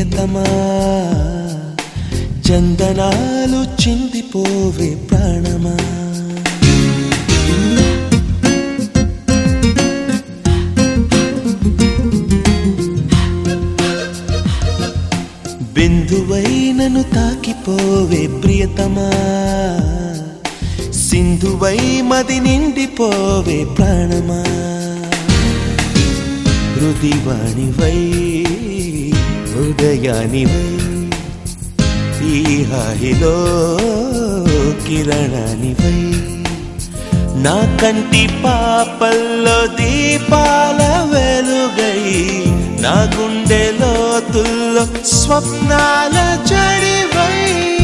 ప్రియతమా చందనాలు చిందిపోవే ప్రాణమా బిందువై నన్ను తాకిపోవే ప్రియతమా సింధువై మది నిండిపోవే ప్రాణమా హృదివాణివై హృదయానివై ఈ హాయిలో కిరణానివై నా కంటి పాపల్లో దీపాల వెలుగై నా గుండె లోతుల్లో స్వప్నాల జడివై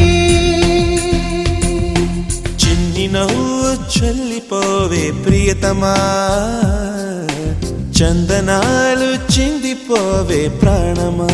చిన్ని నవ్వు చల్లిపోవే ప్రియతమా చందనాలు చిందిపోవే ప్రాణమా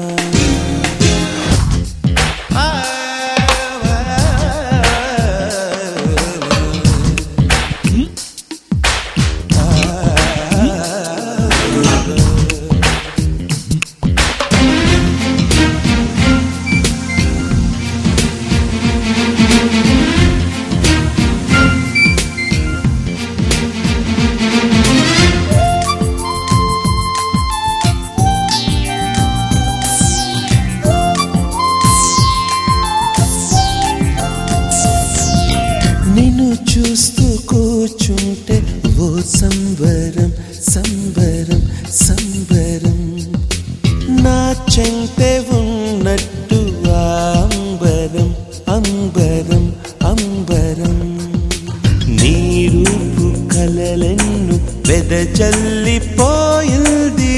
నిన్ను చూస్తూ కూర్చుంటే ఓ సంబరం సంబరం సంబరం నా చెంతే ఉన్నట్టు ఆ అంబరం అంబరం అంబరం నీ రూపు కలలెన్ను వెదజల్లిపోయింది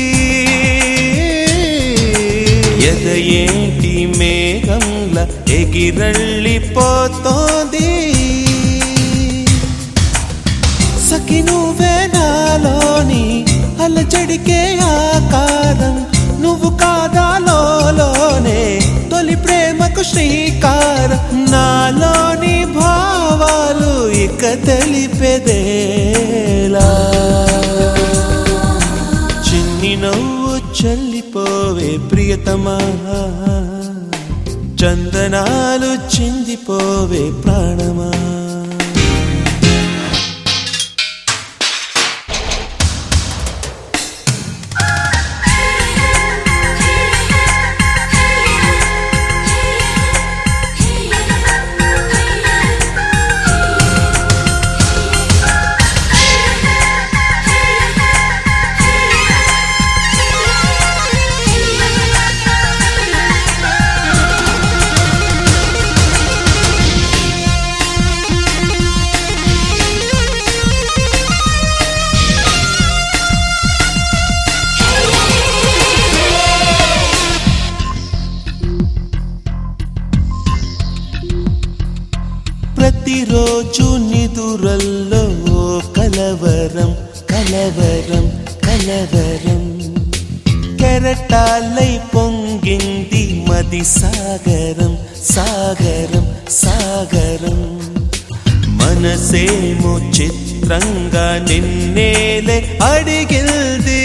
ఎద ఏంటి మేఘంల ఎగిరళ్ళిపోతోంది సఖి నువ్వే నాలోని అలజడికే ఆకారం నువ్వు కాదాలోనే తొలి ప్రేమకు శ్రీకారం నాలోని భావాలు ఇక తెలిపెదేలా చిన్ని నవ్వు చల్లిపోవే ప్రియతమా చందనాలు చిందిపోవే ప్రాణమా ప్రతిరోజు నిదురల్లో ఓ కలవరం కలవరం కలవరం కెరటాలై పొంగింది మది సాగరం సాగరం సాగరం మనసేమో చిత్రంగా నిన్నేలే అడిగిల్ది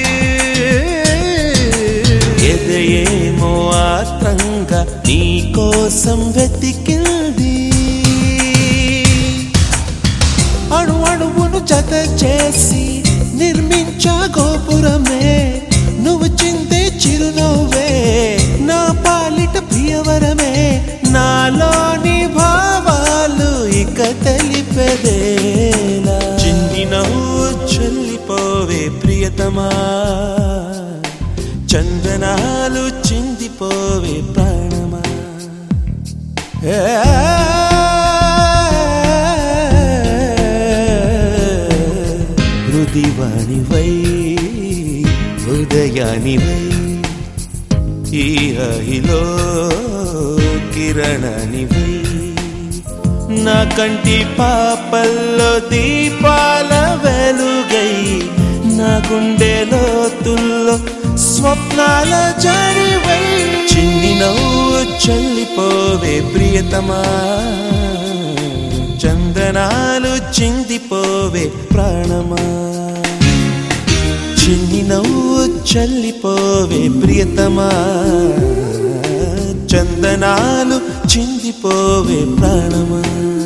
ఎదయేమో ఆత్రంగా నీ కోసం వెతికింది అణు అణువును జత చేసి నిర్మించా గోపురమే నువ్వు చిందే చిరునవ్వే నా పాలిట ప్రియవరమే నాలోని భావాలు ఇక తెలిపెదేలా చిన్ని నవ్వు చల్లిపోవే ప్రియతమా చందనాలు చిందిపోవే ప్రాణమా హృదివాణివై హృదయానివై ఈ హాయిలో కిరణానివై నా కంటి పాపల్లో దీపాల వెలుగై నా గుండె లోతుల్లో స్వప్నాల జడివై చిన్ని నవ్వు చల్లిపోవే ప్రియతమా చందనాలు చిందిపోవే ప్రాణమా చిన్ని నవ్వు చల్లిపోవే ప్రియతమా చందనాలు చిందిపోవే ప్రాణమా